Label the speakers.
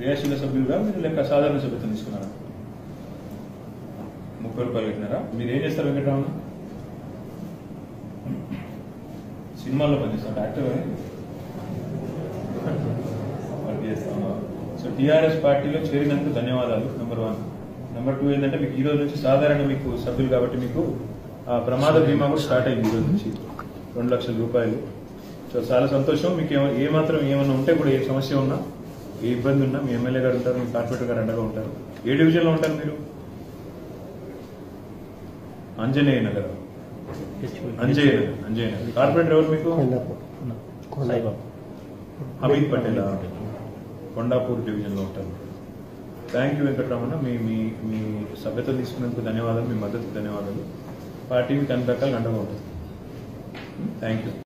Speaker 1: క్రియాశీల సభ్యులుగా మీరు లెక్క సాధారణ సభ్యత్వం తీసుకున్నారా ముప్పై రూపాయలు పెట్టినారా మీరు ఏం చేస్తారు వెంకటరామన్ సినిమాల్లో పనిచేస్తాం డాక్టర్ వర్క్ చేస్తాం సో టీఆర్ఎస్ పార్టీలో చేరినందుకు ధన్యవాదాలు నెంబర్ వన్ నెంబర్ టూ ఏంటంటే మీకు ఈ రోజు నుంచి సాధారణ మీకు సభ్యులు కాబట్టి మీకు ఆ, ప్రమాద బీమా కూడా స్టార్ట్ అయింది ఈ రోజు నుంచి రెండు లక్షల రూపాయలు సో చాలా సంతోషం మీకు ఏమ- ఏ మాత్రం ఏమన్నా ఉంటే కూడా ఏ సమస్య ఉన్నా ఏ ఇబ్బంది ఉన్నా మీ ఎమ్మెల్యే గారు ఉంటారు మీ కార్పొరేటర్ గారు అండగా ఉంటారు ఏ డివిజన్లో ఉంటారు మీరు అంజనేయ నగర్ అంజయ్య నగర్ అంజయ్య నగర్ కార్పొరేటర్ ఎవరు మీకు హమీద్ పటేల్ కొండాపూర్ డివిజన్ లో ఉంటారు థ్యాంక్ యూ వెంకటరమణ మీ మీ మీ సభ్యత తీసుకున్నందుకు ధన్యవాదాలు మీ మద్దతు ధన్యవాదాలు పార్టీ మీకు అన్ని రకాలుగా అండగా ఉంటుంది థ్యాంక్ యూ